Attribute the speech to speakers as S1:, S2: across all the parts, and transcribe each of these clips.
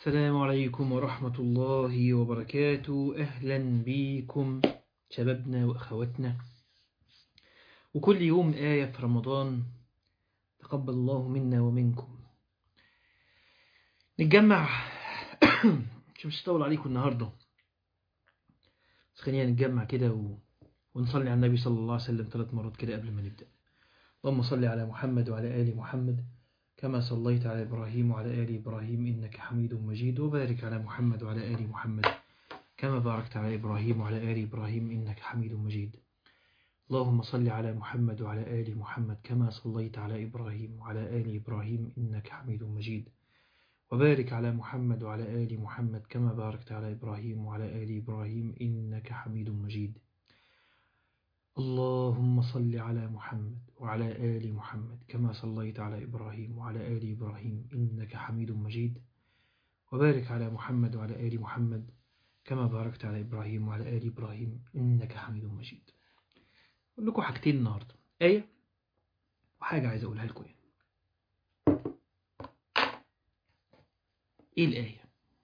S1: السلام عليكم ورحمة الله وبركاته أهلا بكم شبابنا وأخواتنا وكل يوم آية في رمضان تقبل الله منا ومنكم نتجمع مش مش هطول عليكم النهاردة بس خلينا نتجمع كده و... ونصلي على النبي صلى الله عليه وسلم ثلاث مرات كده قبل ما نبدأ اللهم صل على محمد وعلى آل محمد كما صليت على إبراهيم وعلى آل إبراهيم إنك حميد مجيد وبارك على محمد وعلى آل محمد كما باركت على إبراهيم وعلى آل إبراهيم إنك حميد مجيد اللهم صل على محمد وعلى آل محمد كما صليت على إبراهيم وعلى آل إبراهيم إنك حميد مجيد وبارك على محمد وعلى آل محمد كما باركت على إبراهيم وعلى آل إبراهيم إنك حميد مجيد اللهم صل على محمد وعلى آل محمد كما صليت على إبراهيم وعلى آل إبراهيم إنك حميد مجيد وبارك على محمد وعلى آل محمد كما باركت على إبراهيم وعلى آل إبراهيم إنك حميد مجيد أقول لكم حاجتين النهاردة آية وحاجة عايز أقولها لكم يعني. إيه الآية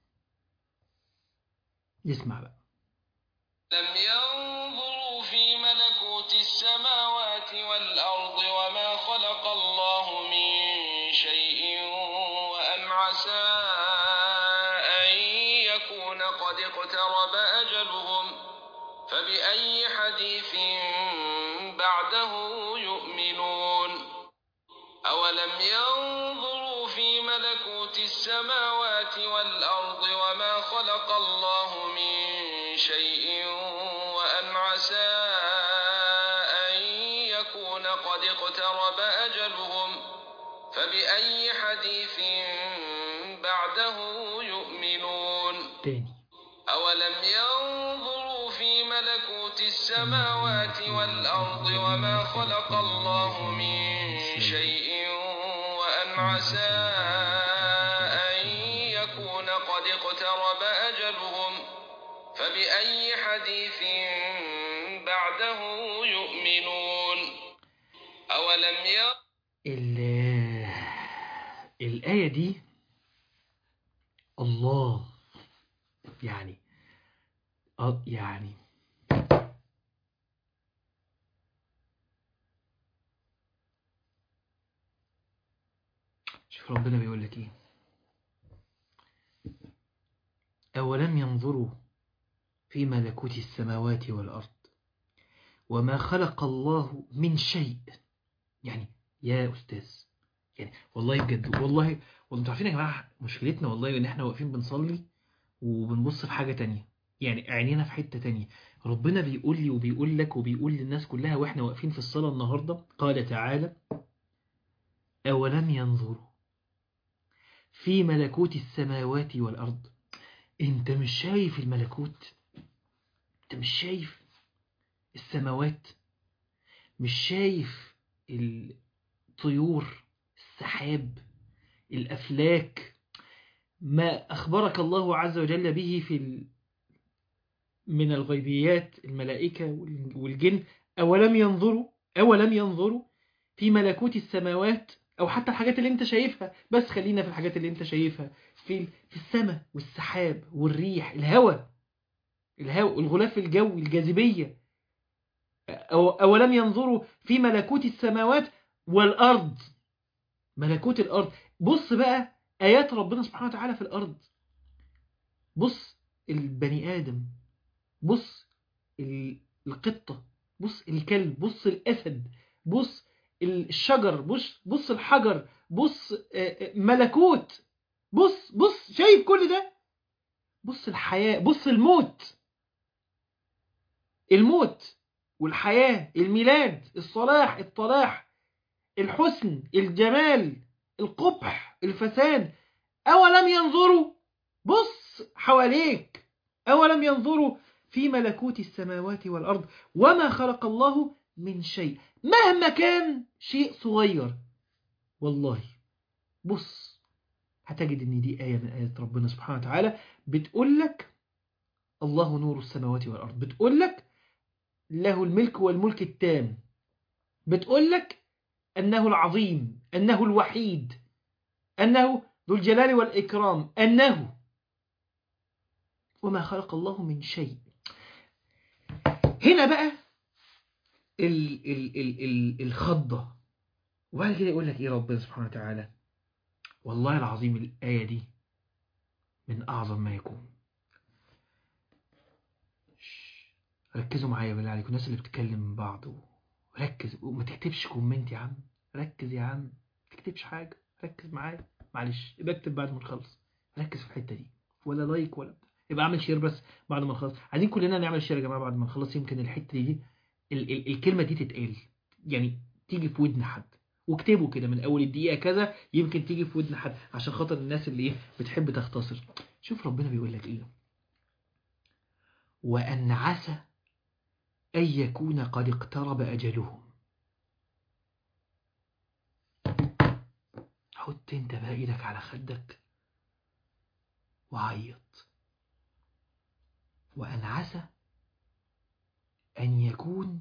S1: نسمع بقى
S2: لم ينظروا في ملكوت السماوات والأرض وما خلق الله من شيء وأن عسى أن يكون قد اقترب أجلهم فبأي حديث بعده يؤمنون أولم ينظروا في ملكوت السماوات والأرض وما خلق الله من شيء وأن عسى أن يكون قد اقترب أجلهم فبأي حديث بعده يؤمنون
S1: تاني
S2: أولم ينظروا في ملكوت السماوات والأرض وما خلق الله من شيء وأن عسى أن يكون قد اقترب أجلهم فبأي حديث بعده يؤمنون أولم ينظروا
S1: ال- الآية دي الله يعني آه يعني شوف ربنا بيقول لك ايه أولم ينظروا في ملكوت السماوات والأرض وما خلق الله من شيء يعني يا أستاذ يعني والله بجد والله والله انتوا عارفين يا جماعة مشكلتنا والله إن إحنا واقفين بنصلي وبنبص في حاجة تانية يعني عينينا في حتة تانية ربنا بيقول لي وبيقول لك وبيقول للناس كلها وإحنا واقفين في الصلاة النهاردة قال تعالى أولم ينظروا في ملكوت السماوات والأرض أنت مش شايف الملكوت أنت مش شايف السماوات مش شايف الطيور السحاب الأفلاك ما أخبرك الله عز وجل به في ال... من الغيبيات الملائكة وال- والجن أولم ينظروا أولم ينظروا في ملكوت السماوات أو حتى الحاجات اللي أنت شايفها بس خلينا في الحاجات اللي أنت شايفها في ال- في السماء والسحاب والريح الهواء الهواء الغلاف الجوي الجاذبية أو أولم ينظروا في ملكوت السماوات والأرض ملكوت الأرض بص بقى آيات ربنا سبحانه وتعالى في الأرض بص البني آدم بص ال- القطة بص الكلب بص الأسد بص الشجر بص بص الحجر بص آه، آه، ملكوت بص بص شايف كل ده بص الحياة بص الموت الموت والحياة الميلاد الصلاح الطلاح الحسن الجمال القبح الفساد أولم ينظروا بص حواليك أولم ينظروا في ملكوت السماوات والأرض وما خلق الله من شيء مهما كان شيء صغير والله بص هتجد ان دي آية من آيات ربنا سبحانه وتعالى بتقول لك الله نور السماوات والأرض بتقول لك له الملك والملك التام بتقول لك أنه العظيم أنه الوحيد أنه ذو الجلال والإكرام أنه وما خلق الله من شيء هنا بقى ال ال ال ال الخضة وبعد كده يقول لك ايه ربنا سبحانه وتعالى والله العظيم الآية دي من أعظم ما يكون ركزوا معايا بالله عليكم الناس اللي بتتكلم من بعض ركز وما تكتبش كومنت يا عم ركز يا عم ما تكتبش حاجة ركز معايا معلش يبقى اكتب بعد ما نخلص ركز في الحتة دي ولا لايك ولا يبقى اعمل شير بس بعد ما نخلص عايزين كلنا نعمل شير يا جماعة بعد ما نخلص يمكن الحتة دي ال ال الكلمة دي تتقال يعني تيجي في ودن حد واكتبوا كده من اول الدقيقة كذا يمكن تيجي في ودن حد عشان خاطر الناس اللي ايه بتحب تختصر شوف ربنا بيقول لك ايه وأن عسى أن يكون قد اقترب أجلهم حط انت بقى ايدك على خدك وعيط وأن عسى أن يكون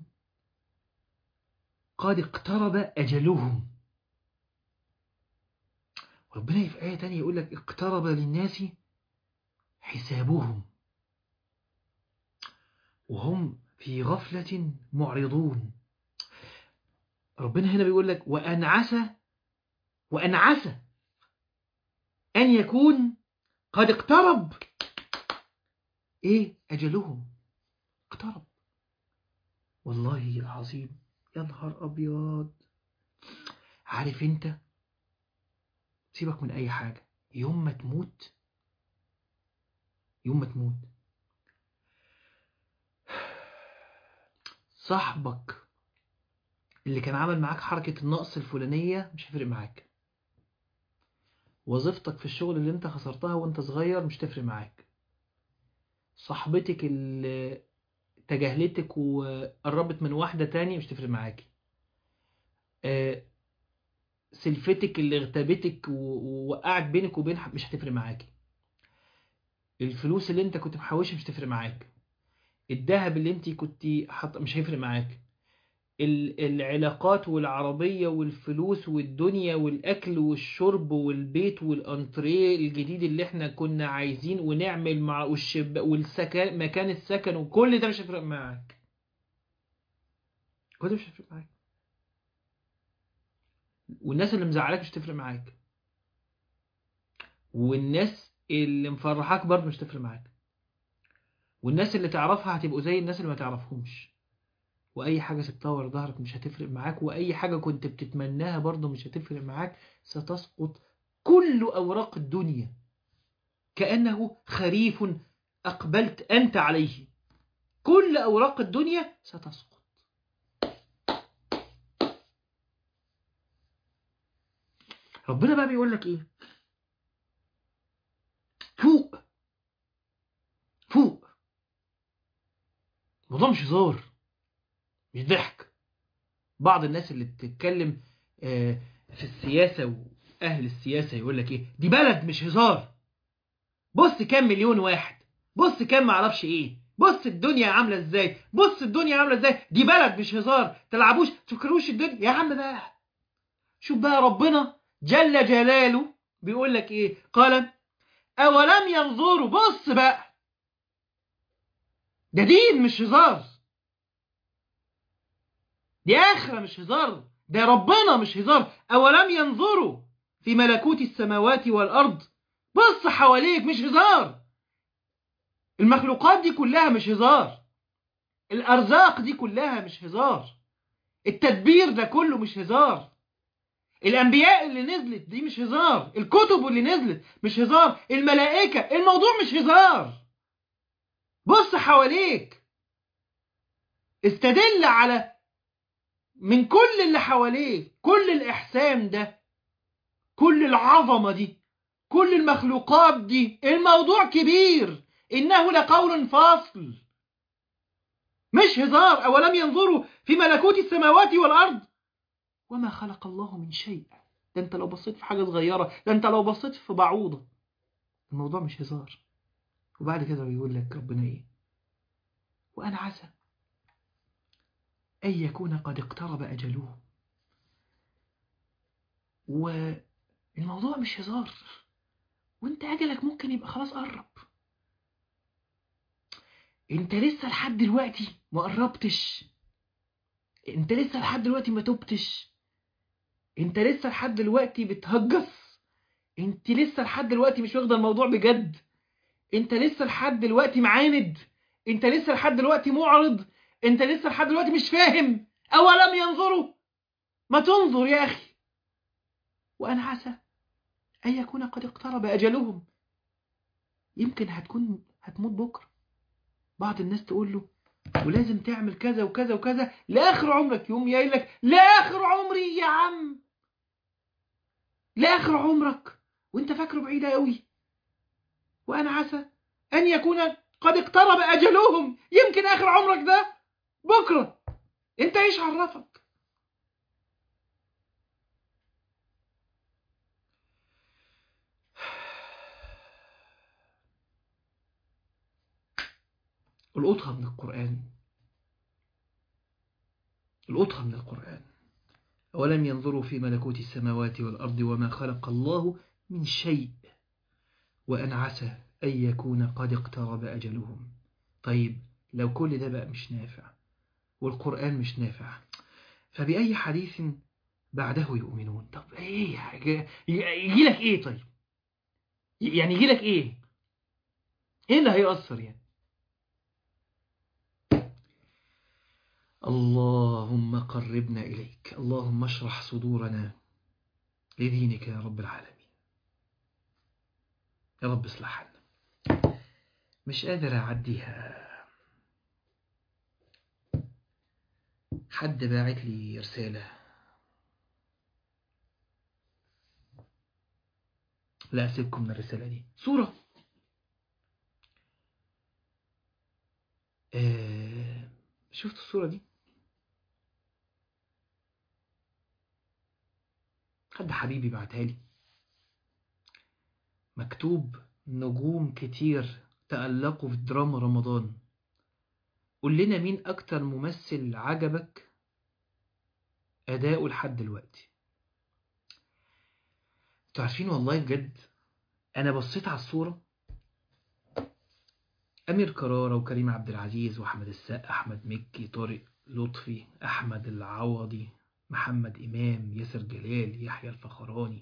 S1: قد اقترب أجلهم ربنا في آية تانية يقول لك اقترب للناس حسابهم وهم في غفلة معرضون ربنا هنا بيقول لك وأن عسى وأن عسى أن يكون قد اقترب إيه أجلهم اقترب والله العظيم يا نهار أبيض عارف أنت سيبك من أي حاجة يوم ما تموت يوم ما تموت صاحبك اللي كان عمل معاك حركة النقص الفلانية مش هيفرق معاك وظيفتك في الشغل اللي انت خسرتها وانت صغير مش تفرق معاك صاحبتك اللي تجاهلتك وقربت من واحدة تانية مش تفرق معاكي آه سلفتك اللي اغتابتك ووقعت بينك وبين مش هتفرق معاكي الفلوس اللي انت كنت محوشها مش هتفرق معاك الذهب اللي انت كنت حط مش هيفرق معاك العلاقات والعربية والفلوس والدنيا والأكل والشرب والبيت والأنتريه الجديد اللي احنا كنا عايزين ونعمل مع والشب والسكن مكان السكن وكل ده مش هيفرق معاك كل ده مش هيفرق معاك والناس اللي مزعلاك مش هتفرق معاك والناس اللي مفرحاك برضه مش هتفرق معاك والناس اللي تعرفها هتبقوا زي الناس اللي ما تعرفهمش واي حاجه سبتها ورا ظهرك مش هتفرق معاك واي حاجه كنت بتتمناها برضه مش هتفرق معاك ستسقط كل اوراق الدنيا كانه خريف اقبلت انت عليه كل اوراق الدنيا ستسقط ربنا بقى بيقول لك ايه فوق فوق الموضوع مش هزار مش ضحك بعض الناس اللي بتتكلم في السياسة وأهل السياسة يقول لك إيه دي بلد مش هزار بص كام مليون واحد بص كام معرفش إيه بص الدنيا عاملة إزاي بص الدنيا عاملة إزاي دي بلد مش هزار تلعبوش تفكروش الدنيا يا عم بقى شوف بقى ربنا جل جلاله بيقول لك إيه قال أولم ينظروا بص بقى ده دين مش هزار دي آخرة مش هزار ده ربنا مش هزار أولم ينظروا في ملكوت السماوات والأرض بص حواليك مش هزار المخلوقات دي كلها مش هزار الأرزاق دي كلها مش هزار التدبير ده كله مش هزار الأنبياء اللي نزلت دي مش هزار الكتب اللي نزلت مش هزار الملائكة الموضوع مش هزار بص حواليك استدل على من كل اللي حواليه كل الإحسان ده كل العظمة دي كل المخلوقات دي الموضوع كبير إنه لقول فاصل مش هزار أولم ينظروا في ملكوت السماوات والأرض وما خلق الله من شيء ده أنت لو بصيت في حاجة صغيرة ده أنت لو بصيت في بعوضة الموضوع مش هزار وبعد كده بيقول لك ربنا إيه وأنا عسى أن يكون قد اقترب أجله والموضوع مش هزار وانت أجلك ممكن يبقى خلاص قرب انت لسه لحد دلوقتي ما قربتش انت لسه لحد دلوقتي ما تبتش انت لسه لحد دلوقتي بتهجس انت لسه لحد دلوقتي مش واخده الموضوع بجد انت لسه لحد دلوقتي معاند انت لسه لحد دلوقتي معرض انت لسه لحد دلوقتي مش فاهم اولم ينظروا ما تنظر يا اخي وأنا عسى أن يكون قد اقترب أجلهم يمكن هتكون هتموت بكرة بعض الناس تقول له ولازم تعمل كذا وكذا وكذا لآخر عمرك يوم يقول لك لآخر عمري يا عم لآخر عمرك وانت فاكره بعيدة قوي وأنا عسى أن يكون قد اقترب أجلهم يمكن آخر عمرك ده بكرة انت ايش عرفك القطها من القرآن القطها من القرآن أولم ينظروا في ملكوت السماوات والأرض وما خلق الله من شيء وأن عسى أن يكون قد اقترب أجلهم طيب لو كل ده بقى مش نافع والقرآن مش نافع فبأي حديث بعده يؤمنون طب ايه يجي لك ايه طيب يعني يجي لك ايه ايه اللي هيأثر يعني اللهم قربنا إليك اللهم اشرح صدورنا لدينك يا رب العالمين يا رب اصلح حالنا مش قادر أعديها حد باعت لي رسالة لا أسيبكم من الرسالة دي صورة آه شفت الصورة دي حد حبيبي بعتها لي مكتوب نجوم كتير تألقوا في دراما رمضان قول لنا مين أكتر ممثل عجبك أداؤه لحد دلوقتي انتوا عارفين والله بجد أنا بصيت على الصورة أمير كرارة وكريم عبد العزيز وأحمد السقا أحمد مكي طارق لطفي أحمد العوضي محمد إمام ياسر جلال يحيى الفخراني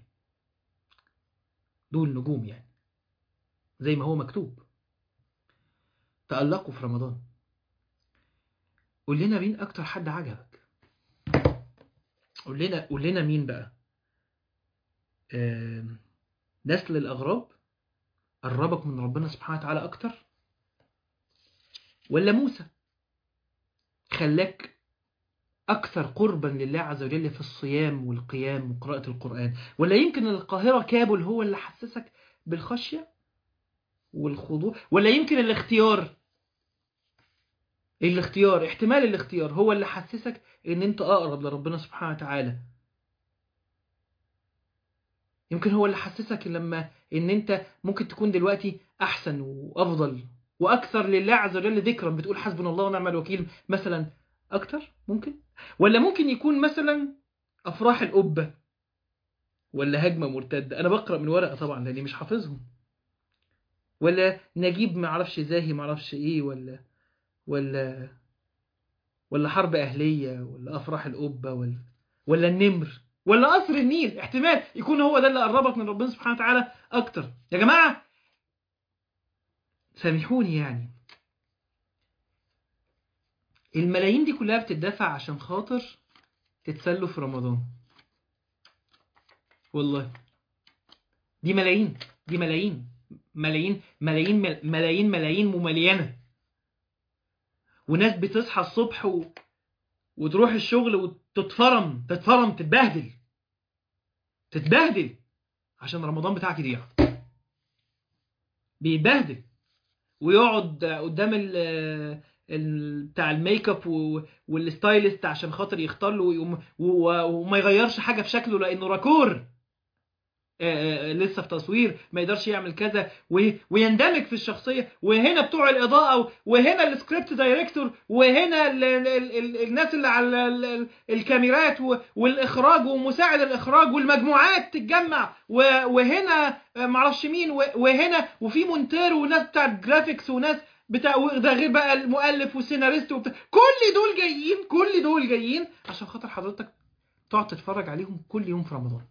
S1: دول نجوم يعني زي ما هو مكتوب تألقوا في رمضان قول لنا مين أكتر حد عجبك قول لنا قول لنا مين بقى آه... نسل الأغراب قربك من ربنا سبحانه وتعالى أكتر ولا موسى خلاك أكثر قربا لله عز وجل في الصيام والقيام وقراءة القرآن ولا يمكن القاهرة كابل هو اللي حسسك بالخشية والخضوع ولا يمكن الاختيار الاختيار احتمال الاختيار هو اللي حسسك ان انت اقرب لربنا سبحانه وتعالى يمكن هو اللي حسسك لما ان انت ممكن تكون دلوقتي احسن وافضل واكثر لله عز وجل ذكرا بتقول حسبنا الله ونعم الوكيل مثلا اكتر ممكن ولا ممكن يكون مثلا افراح القبه ولا هجمه مرتده انا بقرا من ورقه طبعا لاني مش حافظهم ولا نجيب ما اعرفش زاهي ما اعرفش ايه ولا ولا ولا حرب اهليه ولا افراح القبه ولا ولا النمر ولا قصر النيل احتمال يكون هو ده اللي قربك من ربنا سبحانه وتعالى اكتر يا جماعه سامحوني يعني الملايين دي كلها بتدفع عشان خاطر تتسلوا في رمضان والله دي ملايين دي ملايين ملايين ملايين ملايين ملايين مملينة وناس بتصحى الصبح و... وتروح الشغل وتتفرم تتفرم تتبهدل تتبهدل عشان رمضان بتاعك يضيع بيتبهدل ويقعد قدام ال بتاع الميك اب والستايلست عشان خاطر يختار له وما يغيرش حاجه في شكله لانه راكور لسه في تصوير ما يقدرش يعمل كذا ويندمج في الشخصيه وهنا بتوع الاضاءه وهنا السكريبت دايركتور وهنا ال ال ال الناس اللي على الكاميرات والاخراج ومساعد الاخراج والمجموعات تتجمع وهنا معرفش مين وهنا وفي مونتير وناس بتاع جرافيكس وناس بتاع ده غير بقى المؤلف والسيناريست وبتاع كل دول جايين كل دول جايين عشان خاطر حضرتك تقعد تتفرج عليهم كل يوم في رمضان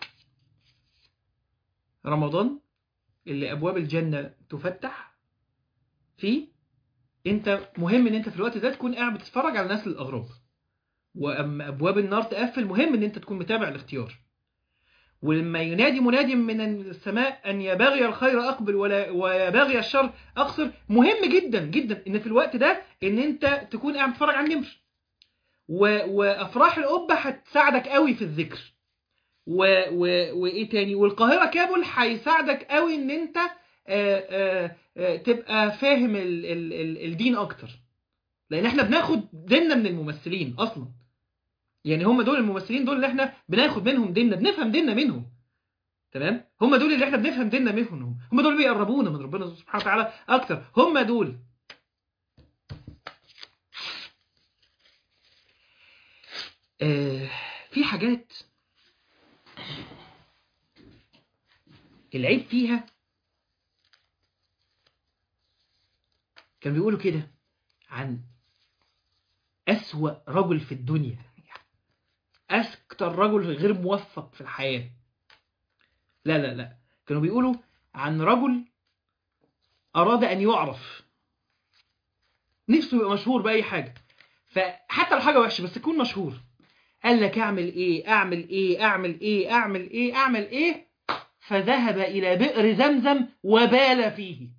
S1: رمضان اللي ابواب الجنه تفتح فيه انت مهم ان انت في الوقت ده تكون قاعد بتتفرج على ناس الاغراب واما ابواب النار تقفل مهم ان انت تكون متابع الاختيار ولما ينادي مناد من السماء ان يا باغي الخير اقبل ولا ويا باغي الشر اقصر مهم جدا جدا ان في الوقت ده ان انت تكون قاعد بتتفرج على النمر و... وافراح القبه هتساعدك قوي في الذكر و... و... وايه تاني والقاهره كابل هيساعدك قوي ان انت آآ آآ آآ تبقى فاهم ال... ال... ال... الدين اكتر لان احنا بناخد ديننا من الممثلين اصلا يعني هم دول الممثلين دول اللي احنا بناخد منهم ديننا بنفهم ديننا منهم تمام هم دول اللي احنا بنفهم ديننا منهم هم دول اللي بيقربونا من ربنا سبحانه وتعالى اكتر هم دول آه في حاجات العيب فيها كان بيقولوا كده عن أسوأ رجل في الدنيا أكتر رجل غير موفق في الحياة لا لا لا كانوا بيقولوا عن رجل أراد أن يعرف نفسه يبقى مشهور بأي حاجة فحتى لو حاجة وحشة بس يكون مشهور قال لك أعمل إيه أعمل إيه أعمل إيه أعمل إيه أعمل إيه فذهب إلى بئر زمزم وبال فيه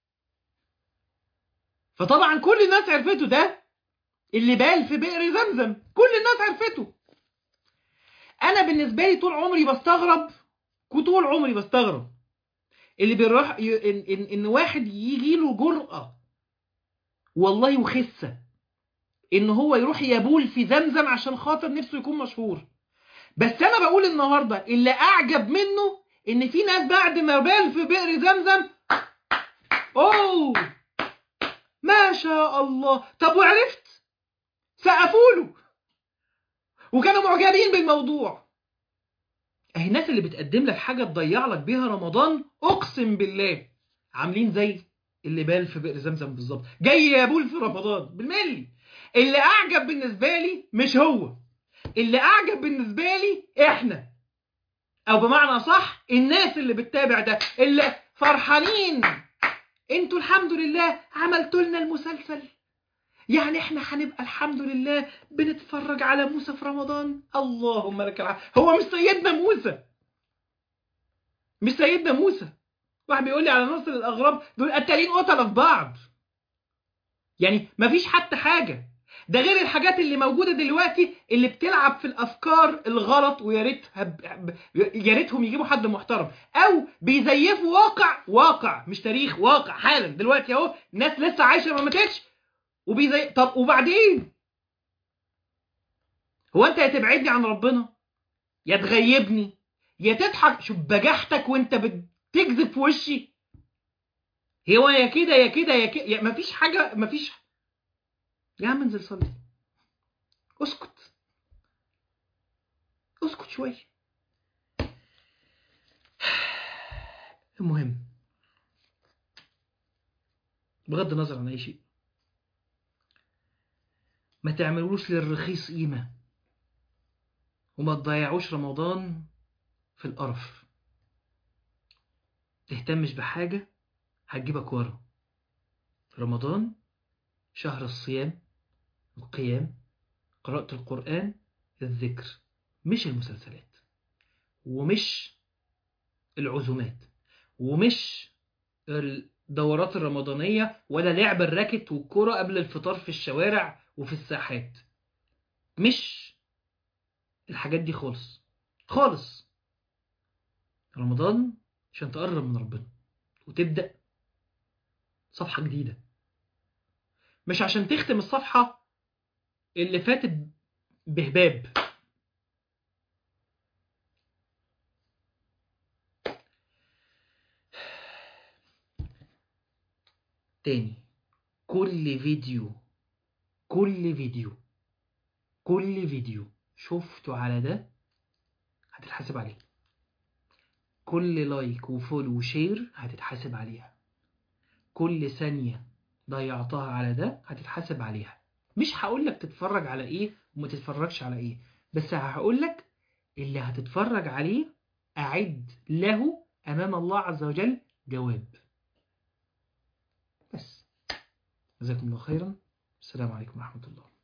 S1: فطبعا كل الناس عرفته ده اللي بال في بئر زمزم كل الناس عرفته انا بالنسبه لي طول عمري بستغرب طول عمري بستغرب اللي بيروح ي... إن... إن... ان واحد يجي له جرأة والله وخسة ان هو يروح يبول في زمزم عشان خاطر نفسه يكون مشهور بس انا بقول النهاردة اللي اعجب منه ان في ناس بعد ما بال في بئر زمزم اوه ما شاء الله طب وعرفت سقفوا له وكانوا معجبين بالموضوع اهي الناس اللي بتقدم لك حاجه تضيع لك بيها رمضان اقسم بالله عاملين زي اللي بال في بئر زمزم بالظبط جاي يابول في رمضان بالملي اللي اعجب بالنسبه لي مش هو اللي اعجب بالنسبه لي احنا او بمعنى صح الناس اللي بتتابع ده اللي فرحانين انتوا الحمد لله عملتوا لنا المسلسل يعني احنا هنبقى الحمد لله بنتفرج على موسى في رمضان اللهم لك العافيه هو مش سيدنا موسى مش سيدنا موسى واحد بيقول لي على نصر الاغراب دول قتالين قتله في بعض يعني مفيش حتى حاجه ده غير الحاجات اللي موجوده دلوقتي اللي بتلعب في الافكار الغلط ويا ريتها ب... يا ريتهم يجيبوا حد محترم او بيزيفوا واقع واقع مش تاريخ واقع حالا دلوقتي اهو ناس لسه عايشه ما ماتتش وبيزي طب وبعدين هو انت يا تبعدني عن ربنا يا تغيبني يا تضحك شوف بجاحتك وانت بتكذب في وشي هو يا كده يا كده يا كده يا مفيش حاجه مفيش يا عم انزل صلي اسكت اسكت شويه المهم بغض النظر عن اي شيء ما تعملوش للرخيص قيمة وما تضيعوش رمضان في القرف تهتمش بحاجة هتجيبك ورا رمضان شهر الصيام القيام قراءة القرآن الذكر مش المسلسلات ومش العزومات ومش الدورات الرمضانية ولا لعب الراكت والكرة قبل الفطار في الشوارع وفي الساحات مش الحاجات دي خالص خالص رمضان عشان تقرب من ربنا وتبدأ صفحة جديدة مش عشان تختم الصفحة اللي فاتت بهباب تاني كل فيديو كل فيديو كل فيديو شفته على ده هتتحاسب عليه كل لايك وفولو وشير هتتحاسب عليها كل ثانية ضيعتها على ده هتتحاسب عليها مش هقول لك تتفرج على ايه وما تتفرجش على ايه بس هقول لك اللي هتتفرج عليه أعد له أمام الله عز وجل جواب بس جزاكم الله خيرا السلام عليكم ورحمة الله